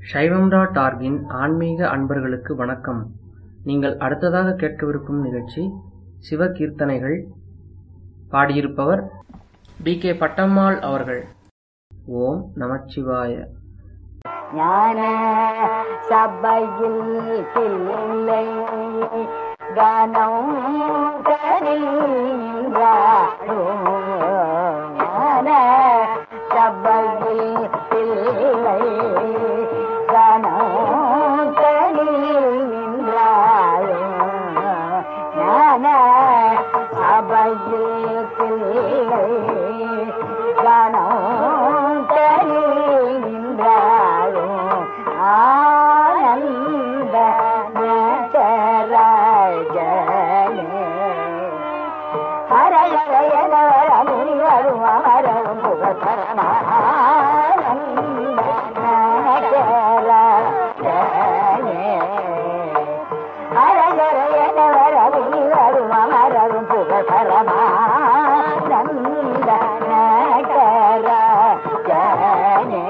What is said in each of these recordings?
சைவம் டாட் ஆர்கின் ஆன்மீக அன்பர்களுக்கு வணக்கம் நீங்கள் அடுத்ததாக கேட்கவிருக்கும் நிகழ்ச்சி சிவகீர்த்தனைகள் பாடியிருப்பவர் டி கே பட்டம்மாள் அவர்கள் ஓம் நமச்சிவாய ஞான சபையில் பிள்ளை கனம் கனின்றாடும் ஞான சபையில் பிள்ளை கனம் கனின்றாடும் ஞான சபையில் பிள்ளை கனம் கனின்றாடும் ஆனந்த நச்சராஜனே ஹரஹரயனவர முனிவரும் அமரவும் புகழ்பரமானந்த நச்சராஜனே ஹரஹரயனவர முனிவரும் அமரவும் புகழ்பரமானந்த நச்சராஜனே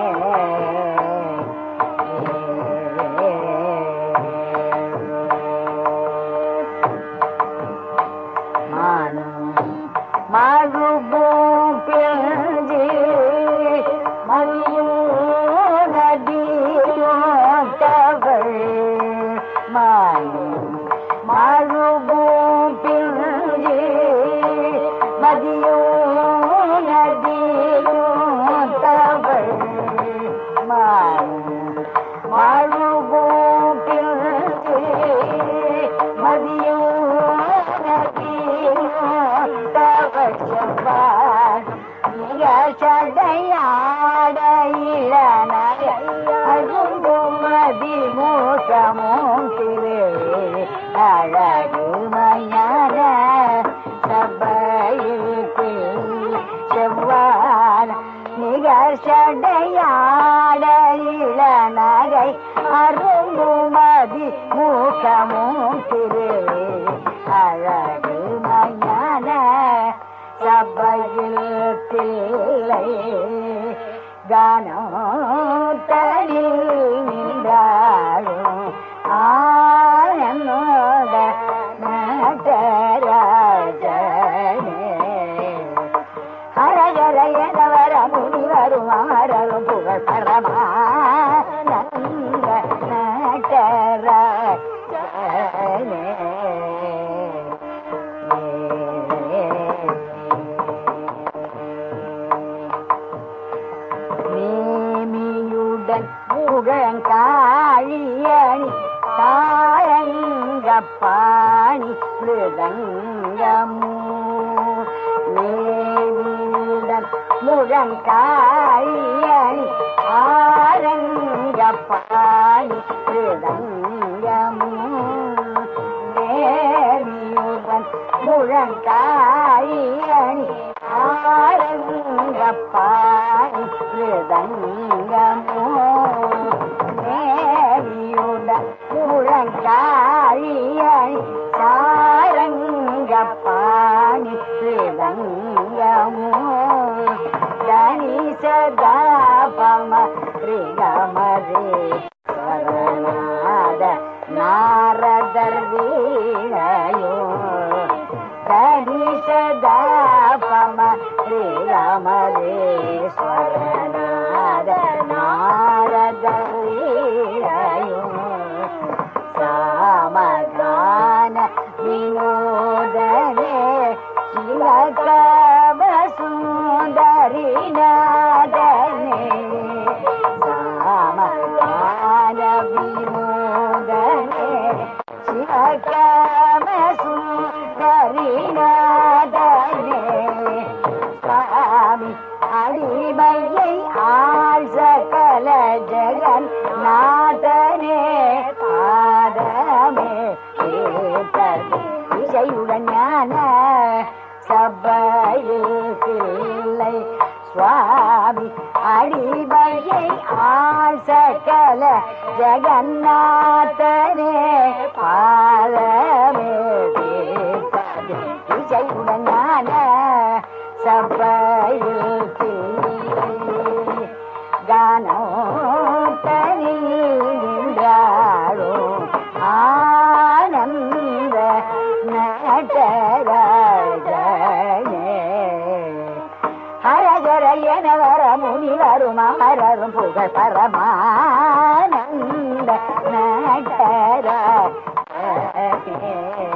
மறுபூம் பிழஞ்சி மதியும் நதியும் தவள் மாயும் மறுபூம் பிழஞ்சி மதியும் நதியும் தவள் மாயும் மறுபூம் பிழஞ்சி மதியும் நதியும் தவள் செவ்வாய் மிக சடையாட இளநகையும் மதிமூக்கமும் திரு அழகுமையான சபையில் செவ்வாய் மிக சடையாட இளநகை அரும்புமதி மூக்கமும் திரு அழகுமையான சபையில் பிள்ளை கானோத்தரில் நின்றாடும் ஆனந்தோட நடராஜனே ஹரஹரயனவர முனிவரும் அமரரும் புகழ் பரமானந்த நடராஜனே நேமியுடன் முழங்காழியணி தாரங்கப்பாணி மிருதங்கமூ நேமியுடன் முழங்காழியணி ஆரங்கப்பாணி மிருதங்கமூ நேமியுடன் முழங்காழியணி ஆரங்கப்பாணி மிருதங்கமோ நேவியுடன் முழங்காழியணி சாரங்கப்பாணி மிருதங்கமோ தனிசதாபம ரிகமரே சரணாத நாரதர் வீணையோ தனிசதாபம ஸ்ரீராமரேஸ்வரநாத நாரத வீணையோ சாமகான வினோதனே சிலகம சுந்தரி நாதனே சாமகான வினோதனே சிலகம சுந்தரி நாதனே சுவாமி அடிமையை ஆள் சகல ஜெகன் நாதனே பாதமே கேட்டது இசையுடன் ஞான சபையில் பிள்ளை சுவாமி அடிமையை ஆள் சகல ஜெகநாதனே பாதமே கேட்டது இசையுடன் ஞான சபையில் பிள்ளை கானோ தனில் நடராஜனே ஹரஹர என வர முனிவரும் அமரரும் புகழ் பரமானந்த நடராஜனே